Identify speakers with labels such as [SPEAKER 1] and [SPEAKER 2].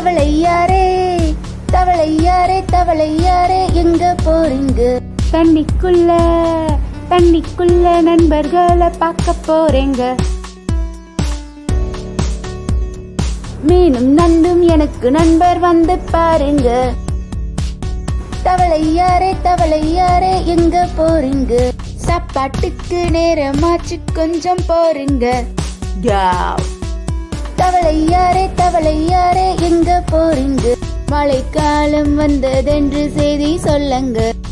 [SPEAKER 1] தவளையாரே தவளையாரே தவளையாரே எங்க போறீங்க
[SPEAKER 2] தண்ணிக்குள்ள தண்ணிக்குள்ள நண்பர்களை பார்க்க போறேங்க
[SPEAKER 1] மீனும் நண்டும் எனக்கு நண்பர் வந்து பாருங்க தவளையாரே தவளையாரே எங்க போறீங்க சாப்பாட்டுக்கு நேரமாச்சு கொஞ்சம் போறீங்க தவளையாரே தவளையாரே எங்க போறீங்க மழைக்காலம் வந்ததென்று செய்தி சொல்லுங்க